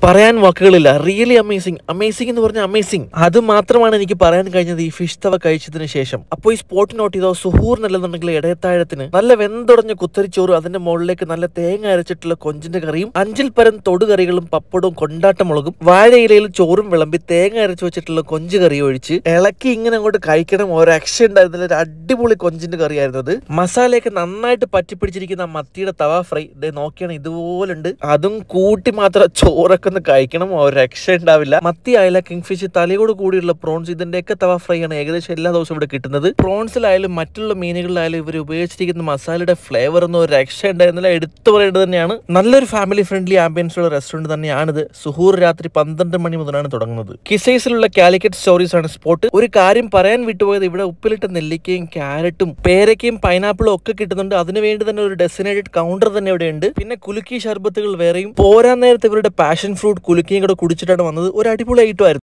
പറയാൻ വാക്കുകളില്ല really amazing amazing എന്ന് പറഞ്ഞാൽ അമേസിംഗ് അത് മാത്രമാണ് എനിക്ക് പറയാൻ കഴിഞ്ഞത് ഈ ഫിഷ് തവ കഴിച്ചതിന് ശേഷം അപ്പോൾ ഈ സ്പോട്ട് നോട്ട് ചെയ്തോ സുഹൂറിനല്ലെന്നുണ്ടെങ്കിൽ ഇടയത്താഴത്തിന് നല്ല വെന്തുടഞ്ഞ കുത്തരിച്ചോറും അതിന്റെ മുകളിലേക്ക് നല്ല തേങ്ങ അരച്ചിട്ടുള്ള കൊഞ്ചിന്റെ കറിയും അഞ്ചിൽ പരം തൊടുകറികളും പപ്പടവും കൊണ്ടാട്ടമുളകും വാഴയിലയിൽ ചോറും വിളമ്പി തേങ്ങ അരച്ചു വെച്ചിട്ടുള്ള കൊഞ്ച് കറി ഒഴിച്ച് ഇളക്കി ഇങ്ങനെ അങ്ങോട്ട് കഴിക്കണം ഒരു രക്ഷ ഉണ്ടായിരുന്നില്ല ഒരു അടിപൊളി കൊഞ്ചിന്റെ കറിയായിരുന്നു അത് മസാലയൊക്കെ നന്നായിട്ട് പറ്റിപ്പിടിച്ചിരിക്കുന്ന ആ മത്തിയുടെ തവ ഫ്രൈ ഇതേ നോക്കിയാണ് ഇതുപോലുണ്ട് അതും കൂട്ടി മാത്രം ചോറൊക്കെ ഒന്ന് കഴിക്കണം ഒരു രക്ഷ ഉണ്ടാവില്ല മത്തി അയല കിങ്ഫിഷ് തലയോട് കൂടിയുള്ള പ്രോൺസ് ഇതിന്റെയൊക്കെ തവ ഫ്രൈ ആണ് ഏകദേശം എല്ലാ ദിവസവും ഇവിടെ കിട്ടുന്നത് പ്രോൺസിലായാലും മറ്റുള്ള മീനുകളിലായാലും ഇവർ ഉപയോഗിച്ചിരിക്കുന്ന മസാലയുടെ ഫ്ലേവർ ഒന്നും ഒരു രക്ഷ ഉണ്ടായിരുന്നില്ല എടുത്തു പറയേണ്ടത് തന്നെയാണ് നല്ലൊരു ഫാമിലി ഫ്രണ്ട്ലി ആംബിയൻസ് ഉള്ള റെസ്റ്റോറന്റ് തന്നെയാണിത് സുഹൂർ രാത്രി പന്ത്രണ്ട് മണി മുതലാണ് തുടങ്ങുന്നത് കിസൈസിലുള്ള കാലിക്കറ്റ് സ്റ്റോറീസ് ആണ് സ്പോട്ട് ഒരു കാര്യം പറയാൻ വിട്ടുപോയത് ഇവിടെ ഉപ്പിലിട്ട നെല്ലിക്കയും ക്യാരറ്റും പേരയ്ക്കയും പൈനാപ്പിളും ഒക്കെ കിട്ടുന്നുണ്ട് അതിനുവേണ്ടി തന്നെ ഒരു ഡെസിനേറ്റഡ് കൗണ്ടർ തന്നെ ഇവിടെ ഉണ്ട് പിന്നെ കുലുക്കി ഷർബത്തുകൾ വേറെയും പോരാൻ നേരത്തെ ഇവരുടെ പാഷൻ ഫ്രൂട്ട് കുലുക്കിയും കൂടെ കുടിച്ചിട്ടാണ് വന്നത് ഒരു അടിപൊളി ഐറ്റം ആയിരുന്നു